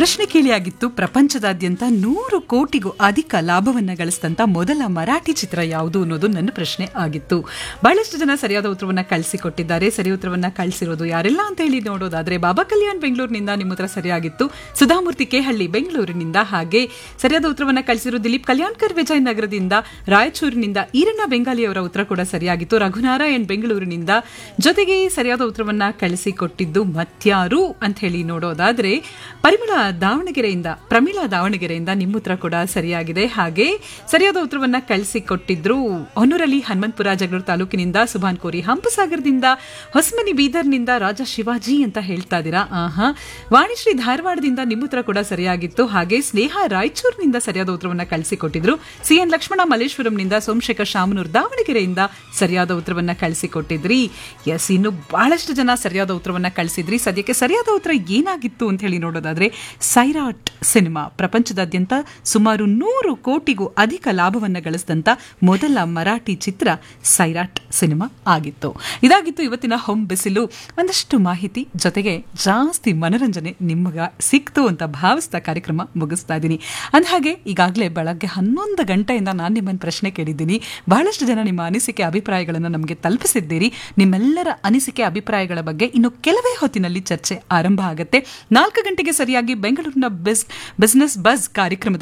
ಪ್ರಶ್ನೆ ಕೇಳಿಯಾಗಿತ್ತು ಪ್ರಪಂಚದಾದ್ಯಂತ ನೂರು ಕೋಟಿಗೂ ಅಧಿಕ ಲಾಭವನ್ನ ಗಳಿಸಿದಂತ ಮೊದಲ ಮರಾಠಿ ಚಿತ್ರ ಯಾವುದು ಅನ್ನೋದು ನನ್ನ ಪ್ರಶ್ನೆ ಆಗಿತ್ತು ಬಹಳಷ್ಟು ಜನ ಸರಿಯಾದ ಉತ್ತರವನ್ನ ಕಳಿಸಿಕೊಟ್ಟಿದ್ದಾರೆ ಸರಿ ಉತ್ತರವನ್ನ ಕಳಿಸಿರೋದು ಯಾರೆಲ್ಲ ಅಂತ ಹೇಳಿ ನೋಡೋದಾದ್ರೆ ಬಾಬಾ ಕಲ್ಯಾಣ್ ಬೆಂಗಳೂರಿನಿಂದ ನಿಮ್ಮ ಉತ್ತರ ಸರಿಯಾಗಿತ್ತು ಸುಧಾಮೂರ್ತಿ ಕೇಹಳ್ಳಿ ಬೆಂಗಳೂರಿನಿಂದ ಹಾಗೆ ಸರಿಯಾದ ಉತ್ತರವನ್ನ ಕಳಿಸಿರೋ ದಿಲೀಪ್ ಕಲ್ಯಾಣ್ಕರ್ ವಿಜಯನಗರದಿಂದ ರಾಯಚೂರಿನಿಂದ ಈರಣ್ಣ ಬೆಂಗಾಲಿಯವರ ಉತ್ತರ ಕೂಡ ಸರಿಯಾಗಿತ್ತು ರಘುನಾರಾಯಣ್ ಬೆಂಗಳೂರಿನಿಂದ ಜೊತೆಗೆ ಸರಿಯಾದ ಉತ್ತರವನ್ನ ಕಳಿಸಿಕೊಟ್ಟಿದ್ದು ಮತ್ಯಾರು ಅಂತ ಹೇಳಿ ನೋಡೋದಾದ್ರೆ ಪರಿಮಳ ದಾವಣಗೆರೆಯಿಂದ ಪ್ರಮೀಳಾ ದಾವಣಗೆರೆಯಿಂದ ನಿಮ್ಮ ಉತ್ತರ ಕೂಡ ಸರಿಯಾಗಿದೆ ಹಾಗೆ ಸರಿಯಾದ ಉತ್ತರವನ್ನ ಕಳಿಸಿಕೊಟ್ಟಿದ್ರು ಹೊನ್ನೂರಲ್ಲಿ ಹನುಮಂತಪುರ ಜಗಳೂರು ತಾಲೂಕಿನಿಂದ ಸುಭಾನ್ ಕೋರಿ ಹಂಪಸಾಗರದಿಂದ ಹೊಸಮನಿ ಬೀದರ್ನಿಂದ ರಾಜ ಶಿವಾಜಿ ಅಂತ ಹೇಳ್ತಾ ಇದ್ದೀರಾ ಆಹಾ ವಾಣಿಶ್ರೀ ಧಾರವಾಡದಿಂದ ನಿಮ್ಮ ಉತ್ತರ ಕೂಡ ಸರಿಯಾಗಿತ್ತು ಹಾಗೆ ಸ್ನೇಹ ರಾಯಚೂರಿನಿಂದ ಸರಿಯಾದ ಉತ್ತರವನ್ನ ಕಳಿಸಿಕೊಟ್ಟಿದ್ರು ಸಿಎನ್ ಲಕ್ಷ್ಮಣ ಮಲ್ಲೇಶ್ವರಂನಿಂದ ಸೋಮಶೇಖರ್ ಶಾಮನೂರ್ ದಾವಣಗೆರೆಯಿಂದ ಸರಿಯಾದ ಉತ್ತರವನ್ನ ಕಳಿಸಿಕೊಟ್ಟಿದ್ರಿ ಎಸ್ ಇನ್ನು ಬಹಳಷ್ಟು ಜನ ಸರಿಯಾದ ಉತ್ತರವನ್ನ ಕಳಿಸಿದ್ರಿ ಸದ್ಯಕ್ಕೆ ಸರಿಯಾದ ಉತ್ತರ ಏನಾಗಿತ್ತು ಅಂತ ಹೇಳಿ ನೋಡೋದಾದ್ರೆ ಸೈರಾಟ್ ಸಿನಿಮಾ ಪ್ರಪಂಚದಾದ್ಯಂತ ಸುಮಾರು ನೂರು ಕೋಟಿಗೂ ಅಧಿಕ ಲಾಭವನ್ನ ಗಳಿಸಿದಂತ ಮೊದಲ ಮರಾಠಿ ಚಿತ್ರ ಸೈರಾಟ್ ಸಿನಿಮಾ ಆಗಿತ್ತು ಇದಾಗಿತ್ತು ಇವತ್ತಿನ ಹೊಂ ಬಿಸಿಲು ಒಂದಷ್ಟು ಮಾಹಿತಿ ಜೊತೆಗೆ ಜಾಸ್ತಿ ಮನರಂಜನೆ ನಿಮಗ ಸಿಕ್ತು ಅಂತ ಭಾವಿಸ್ತಾ ಕಾರ್ಯಕ್ರಮ ಮುಗಿಸ್ತಾ ಇದ್ದೀನಿ ಅಂದಹಾಗೆ ಈಗಾಗಲೇ ಬೆಳಗ್ಗೆ ಹನ್ನೊಂದು ಗಂಟೆಯಿಂದ ನಾನು ನಿಮ್ಮನ್ನು ಪ್ರಶ್ನೆ ಕೇಳಿದ್ದೀನಿ ಬಹಳಷ್ಟು ಜನ ನಿಮ್ಮ ಅನಿಸಿಕೆ ಅಭಿಪ್ರಾಯಗಳನ್ನು ನಮಗೆ ತಲುಪಿಸಿದ್ದೀರಿ ನಿಮ್ಮೆಲ್ಲರ ಅನಿಸಿಕೆ ಅಭಿಪ್ರಾಯಗಳ ಬಗ್ಗೆ ಇನ್ನು ಕೆಲವೇ ಹೊತ್ತಿನಲ್ಲಿ ಚರ್ಚೆ ಆರಂಭ ಆಗುತ್ತೆ ನಾಲ್ಕು ಗಂಟೆಗೆ ಸರಿಯಾಗಿ ಬೆಂಗಳೂರಿನ ಬಿಸ್ ಬಿಸ್ನೆಸ್ ಬಸ್ ಕಾರ್ಯಕ್ರಮದ